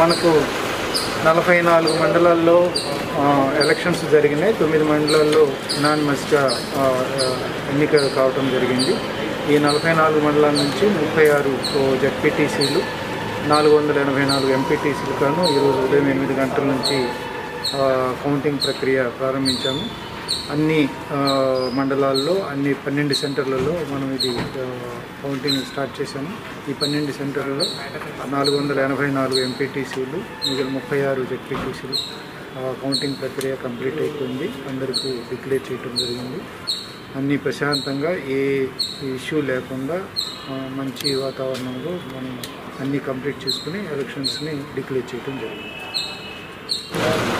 మనకు నలభై నాలుగు మండలాల్లో ఆ, ఎలక్షన్స్ జరిగినాయి తొమ్మిది మండలాల్లో అనానిమస్గా ఎన్నిక కావటం జరిగింది ఈ నలభై నాలుగు మండలాల నుంచి ముప్పై ఆరు జడ్పీటీసీలు నాలుగు వందల ఎనభై నాలుగు ఎంపీటీసీలు కాను ఈరోజు ఉదయం ఎనిమిది గంటల నుంచి ఆ, కౌంటింగ్ ప్రక్రియ ప్రారంభించాము అన్ని ఆ, మండలాల్లో అన్ని పన్నెండు సెంటర్లలో మనం ఇది ఆ, కౌంటింగ్ స్టార్ట్ చేశాము ఈ పన్నెండు సెంటర్లలో నాలుగు వందల ఎనభై నాలుగు ఎంపీటీసీలు మిగిలిన ముప్పై ఆరు జెడ్పీటీసీలు కౌంటింగ్ ప్రక్రియ కంప్లీట్ అయిపోయింది అందరికీ డిక్లేర్ చేయడం జరిగింది అన్ని ప్రశాంతంగా ఏ ఇష్యూ లేకుండా ఆ, మంచి వాతావరణంలో మనం అన్నీ కంప్లీట్ చేసుకుని ఎలక్షన్స్ని డిక్లేర్ చేయడం జరిగింది